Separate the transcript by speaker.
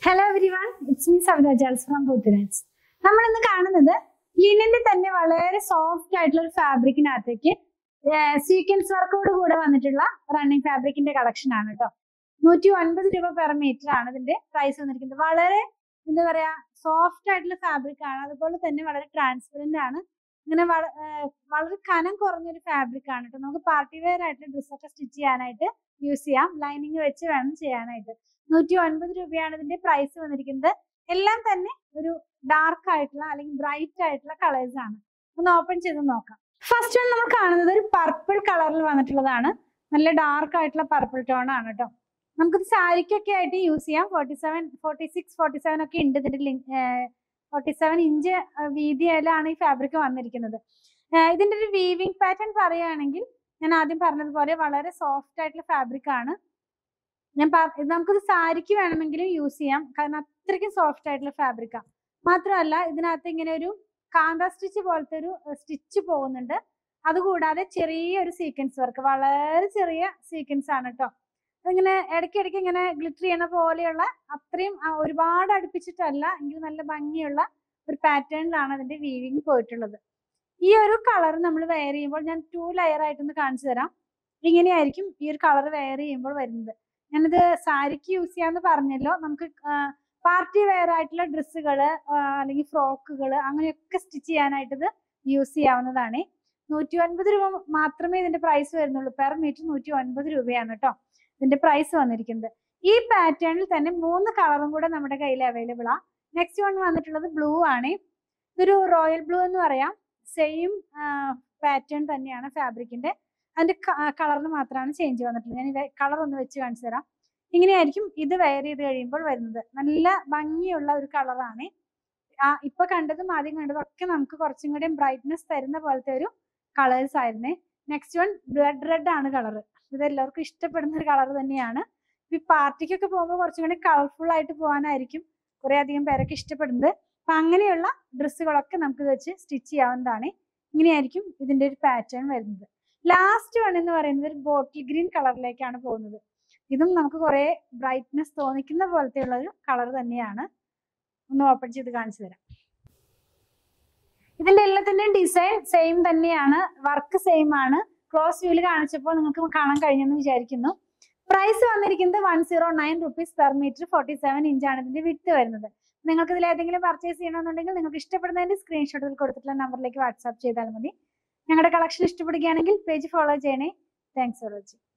Speaker 1: hello everyone it's me Savitha ജാൽസ് from Buddhiraj നമ്മൾ ഇന്ന് കാണുന്നത് ലിനന്റെ തന്നെ വളരെ സോഫ്റ്റ് ആയിട്ടുള്ള ഒരു ഫാബ്രിക്കിനകത്തേക്ക് സീക്വൻസ് വർക്കോട് കൂടെ വന്നിട്ടുള്ള റണ്ണിങ് ഫാബ്രിക്കിന്റെ കളക്ഷൻ ആണ് കേട്ടോ നൂറ്റി ഒൻപത് രൂപ പെർ മീറ്റർ ആണ് ഇതിന്റെ പ്രൈസ് വന്നിരിക്കുന്നത് വളരെ എന്താ പറയാ സോഫ്റ്റ് ആയിട്ടുള്ള ഫാബ്രിക് ആണ് അതുപോലെ തന്നെ വളരെ ട്രാൻസ്പെറന്റ് ആണ് ഇങ്ങനെ വള- ഏർ വളരെ കനം കുറഞ്ഞൊരു ഫാബ്രിക് ആണ് കേട്ടോ നമുക്ക് പാർട്ടി വെയർ ആയിട്ട് ഡ്രസ്സൊക്കെ സ്റ്റിച്ച് ചെയ്യാനായിട്ട് യൂസ് ചെയ്യാം ലൈനിങ് വെച്ച് വേണം ചെയ്യാനായിട്ട് നൂറ്റി ഒൻപത് രൂപയാണ് ഇതിന്റെ പ്രൈസ് വന്നിരിക്കുന്നത് എല്ലാം തന്നെ ഒരു ഡാർക്ക് ആയിട്ടുള്ള അല്ലെങ്കിൽ ബ്രൈറ്റ് ആയിട്ടുള്ള കളേഴ്സ് ആണ് ഒന്ന് ഓപ്പൺ ചെയ്ത് നോക്കാം ഫസ്റ്റ് വൺ നമ്മൾ കാണുന്നത് ഒരു പർപ്പിൾ കളറിൽ വന്നിട്ടുള്ളതാണ് നല്ല ഡാർക്ക് ആയിട്ടുള്ള പർപ്പിൾ ടോൺ ആണ് കേട്ടോ നമുക്കിത് സാരിക്കൊക്കെ ആയിട്ട് യൂസ് ചെയ്യാം forty seven forty six forty seven ഒക്കെ ഉണ്ട് ഇതിന്റെ ഫോർട്ടി സെവൻ ഇഞ്ച് വീതിയിലാണ് ഈ ഫാബ്രിക് വന്നിരിക്കുന്നത് ഏർ ഇതിന്റെ ഒരു വീവിംഗ് പാറ്റേൺ പറയുകയാണെങ്കിൽ ഞാൻ ആദ്യം പറഞ്ഞതുപോലെ വളരെ സോഫ്റ്റ് ആയിട്ടുള്ള ഫാബ്രിക് ആണ് ഞാൻ പറ- ഇത് നമുക്കിത് സാരിക്ക് വേണമെങ്കിലും യൂസ് ചെയ്യാം കാരണം അത്രയ്ക്കും സോഫ്റ്റ് ആയിട്ടുള്ള ഫാബ്രിക്കാണ് മാത്രമല്ല ഇതിനകത്ത് ഇങ്ങനെ ഒരു കാന്ത സ്റ്റിച്ച് പോലത്തെ ഒരു സ്റ്റിച്ച് പോകുന്നുണ്ട് അതുകൂടാതെ ചെറിയൊരു സീക്വൻസ് വർക്ക് വളരെ ചെറിയ സീക്വൻസ് ആണ് കേട്ടോ അതിങ്ങനെ ഇടയ്ക്കിടയ്ക്ക് ഇങ്ങനെ ഗ്ലിറ്റർ ചെയ്യണ പോലെയുള്ള അത്രയും ആ, ഒരുപാട് അടുപ്പിച്ചിട്ടല്ല എങ്കിലും നല്ല ഭംഗിയുള്ള ഒരു പാറ്റേണിലാണ് അതിന്റെ വീവിങ് പോയിട്ടുള്ളത് ഈ ഒരു കളർ നമ്മൾ വെയർ ചെയ്യുമ്പോൾ ഞാൻ ടു ലെയർ ആയിട്ടൊന്ന് കാണിച്ചു തരാം ഇങ്ങനെയായിരിക്കും ഈ ഒരു കളർ വെയർ ചെയ്യുമ്പോൾ വരുന്നത് ഞാനിത് സാരിക്ക് യൂസ് ചെയ്യാന്ന് പറഞ്ഞല്ലോ നമുക്ക് പാർട്ടി വെയർ ആയിട്ടുള്ള ഡ്രസ്സുകൾ അല്ലെങ്കിൽ ഫ്രോക്കുകൾ അങ്ങനെയൊക്കെ സ്റ്റിച്ച് ചെയ്യാനായിട്ട് ഇത് യൂസ് ചെയ്യാവുന്നതാണ് നൂറ്റി ഒൻപത് രൂപ മാത്രമേ ഇതിന്റെ പ്രൈസ് വരുന്നുള്ളൂ പെർ മീറ്റർ നൂറ്റി ഒൻപത് രൂപയാണ് കേട്ടോ ഇതിന്റെ പ്രൈസ് വന്നിരിക്കുന്നത് ഈ പാറ്റേണിൽ തന്നെ മൂന്ന് കളറും കൂടെ നമ്മുടെ കയ്യിൽ അവൈലബിൾ ആ നെക്സ്റ്റ് വൺ വന്നിട്ടുള്ളത് ബ്ലൂ ആണ് ഇതൊരു റോയൽ ബ്ലൂ എന്ന് പറയാം സെയിം പാറ്റേൺ തന്നെയാണ് ഫാബ്രിക്കിന്റെ അതിന്റെ കളറിന് മാത്രമാണ് ചേഞ്ച് വന്നിട്ടുള്ളത് ഞാൻ കളർ ഒന്ന് വെച്ച് കാണിച്ചു തരാം ഇങ്ങനെയായിരിക്കും ഇത് വെയർ ചെയ്ത് കഴിയുമ്പോൾ വരുന്നത് നല്ല ഭംഗിയുള്ള ഒരു കളറാണ് ആ ഇപ്പൊ കണ്ടതും ആദ്യം കണ്ടതും ഒക്കെ നമുക്ക് കുറച്ചും കൂടി ബ്രൈറ്റ്നെസ് തരുന്ന പോലത്തെ ഒരു കളേഴ്സ് ആയിരുന്നേ നെക്സ്റ്റ് വൺ ബ്ലഡ് റെഡ് ആണ് കളർ ഇത് എല്ലാവർക്കും ഇഷ്ടപ്പെടുന്ന ഒരു കളർ തന്നെയാണ് ഈ പാർട്ടിക്കൊക്കെ പോകുമ്പോൾ കുറച്ചും കൂടി കളർഫുൾ ആയിട്ട് പോകാനായിരിക്കും കുറെ അധികം പേരൊക്കെ ഇഷ്ടപ്പെടുന്നത് അപ്പൊ അങ്ങനെയുള്ള ഡ്രസ്സുകളൊക്കെ നമുക്ക് ഇത് വെച്ച് സ്റ്റിച്ച് ചെയ്യാവുന്നതാണ് ഇങ്ങനെയായിരിക്കും ഇതിന്റെ ഒരു പാറ്റേൺ വരുന്നത് ലാസ്റ്റ് വൺ എന്ന് പറയുന്നത് ഒരു ബോട്ടിൽ ഗ്രീൻ കളറിലേക്കാണ് പോകുന്നത് ഇതും നമുക്ക് കുറെ ബ്രൈറ്റ്നെസ് തോന്നിക്കുന്ന പോലത്തെ ഉള്ള ഒരു കളർ തന്നെയാണ് ഒന്ന് ഓപ്പൺ ചെയ്ത് കാണിച്ചു തരാം ഇതിന്റെ എല്ലാത്തിന്റെയും ഡിസൈൻ സെയിം തന്നെയാണ് വർക്ക് സെയിം ആണ് ക്ലോസ് വ്യൂവിൽ കാണിച്ചപ്പോൾ നിങ്ങൾക്ക് കാണാൻ കഴിഞ്ഞെന്ന് വിചാരിക്കുന്നു പ്രൈസ് വന്നിരിക്കുന്നത് one zero nine rupees per metre forty seven ഇഞ്ചാണ് ഇതിന്റെ വിട്ട് വരുന്നത് നിങ്ങൾക്ക് ഇതിൽ ഏതെങ്കിലും പർച്ചേസ് ചെയ്യണമെന്നുണ്ടെങ്കിൽ നിങ്ങൾക്ക് ഇഷ്ടപ്പെടുന്നതിന്റെ സ്ക്രീൻഷോട്ടിൽ കൊടുത്തിട്ടുള്ള നമ്പറിലേക്ക് വാട്സാപ്പ് ചെയ്താൽ മതി ഞങ്ങളുടെ കളക്ഷൻ ഇഷ്ടപ്പെടുകയാണെങ്കിൽ പേജ് ഫോളോ ചെയ്യണേ താങ്ക്സ് ഫോർ വാച്ചിങ്